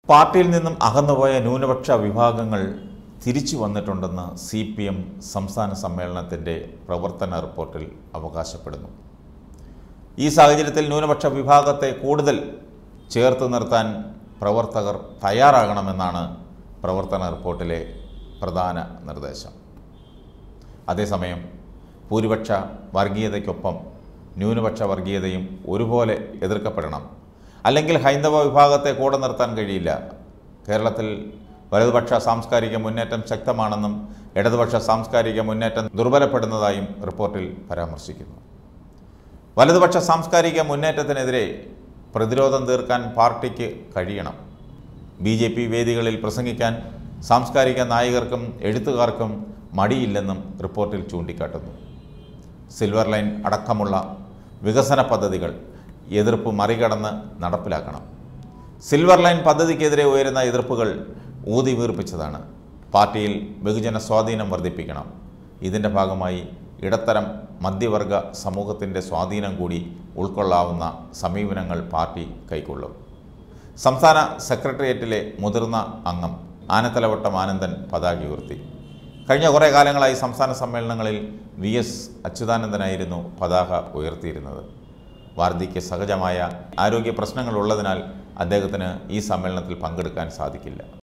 പാർട്ടിയിൽ നിന്നും അകന്നുപോയ ന്യൂനപക്ഷ വിഭാഗങ്ങൾ തിരിച്ചു വന്നിട്ടുണ്ടെന്ന് സി പി എം സംസ്ഥാന സമ്മേളനത്തിൻ്റെ പ്രവർത്തന റിപ്പോർട്ടിൽ അവകാശപ്പെടുന്നു ഈ സാഹചര്യത്തിൽ ന്യൂനപക്ഷ വിഭാഗത്തെ കൂടുതൽ ചേർത്ത് നിർത്താൻ പ്രവർത്തകർ തയ്യാറാകണമെന്നാണ് പ്രവർത്തന റിപ്പോർട്ടിലെ പ്രധാന നിർദ്ദേശം അതേസമയം ഭൂരിപക്ഷ വർഗീയതയ്ക്കൊപ്പം ന്യൂനപക്ഷ വർഗീയതയും ഒരുപോലെ എതിർക്കപ്പെടണം അല്ലെങ്കിൽ ഹൈന്ദവ വിഭാഗത്തെ കൂടെ നിർത്താൻ കഴിയില്ല കേരളത്തിൽ വലതുപക്ഷ സാംസ്കാരിക മുന്നേറ്റം ശക്തമാണെന്നും ഇടതുപക്ഷ സാംസ്കാരിക മുന്നേറ്റം ദുർബലപ്പെടുന്നതായും റിപ്പോർട്ടിൽ പരാമർശിക്കുന്നു വലതുപക്ഷ സാംസ്കാരിക മുന്നേറ്റത്തിനെതിരെ പ്രതിരോധം തീർക്കാൻ പാർട്ടിക്ക് കഴിയണം ബി ജെ പി വേദികളിൽ പ്രസംഗിക്കാൻ സാംസ്കാരിക നായകർക്കും എഴുത്തുകാർക്കും മടിയില്ലെന്നും റിപ്പോർട്ടിൽ ചൂണ്ടിക്കാട്ടുന്നു സിൽവർ ലൈൻ അടക്കമുള്ള വികസന പദ്ധതികൾ എതിർപ്പ് മറികടന്ന് നടപ്പിലാക്കണം സിൽവർ ലൈൻ പദ്ധതിക്കെതിരെ ഉയരുന്ന എതിർപ്പുകൾ ഊതി വീർപ്പിച്ചതാണ് പാർട്ടിയിൽ ബഹുജന സ്വാധീനം വർദ്ധിപ്പിക്കണം ഇതിൻ്റെ ഭാഗമായി ഇടത്തരം മധ്യവർഗ സമൂഹത്തിൻ്റെ സ്വാധീനം കൂടി ഉൾക്കൊള്ളാവുന്ന സമീപനങ്ങൾ പാർട്ടി കൈക്കൊള്ളും സംസ്ഥാന സെക്രട്ടേറിയറ്റിലെ മുതിർന്ന അംഗം ആനത്തലവട്ടം ആനന്ദൻ പതാക ഉയർത്തി കഴിഞ്ഞ കുറേ കാലങ്ങളായി സംസ്ഥാന സമ്മേളനങ്ങളിൽ വി എസ് അച്യുതാനന്ദനായിരുന്നു പതാക ഉയർത്തിയിരുന്നത് വാർദ്ധക്യ സഹജമായ ആരോഗ്യ പ്രശ്നങ്ങൾ ഉള്ളതിനാൽ അദ്ദേഹത്തിന് ഈ സമ്മേളനത്തിൽ പങ്കെടുക്കാൻ സാധിക്കില്ല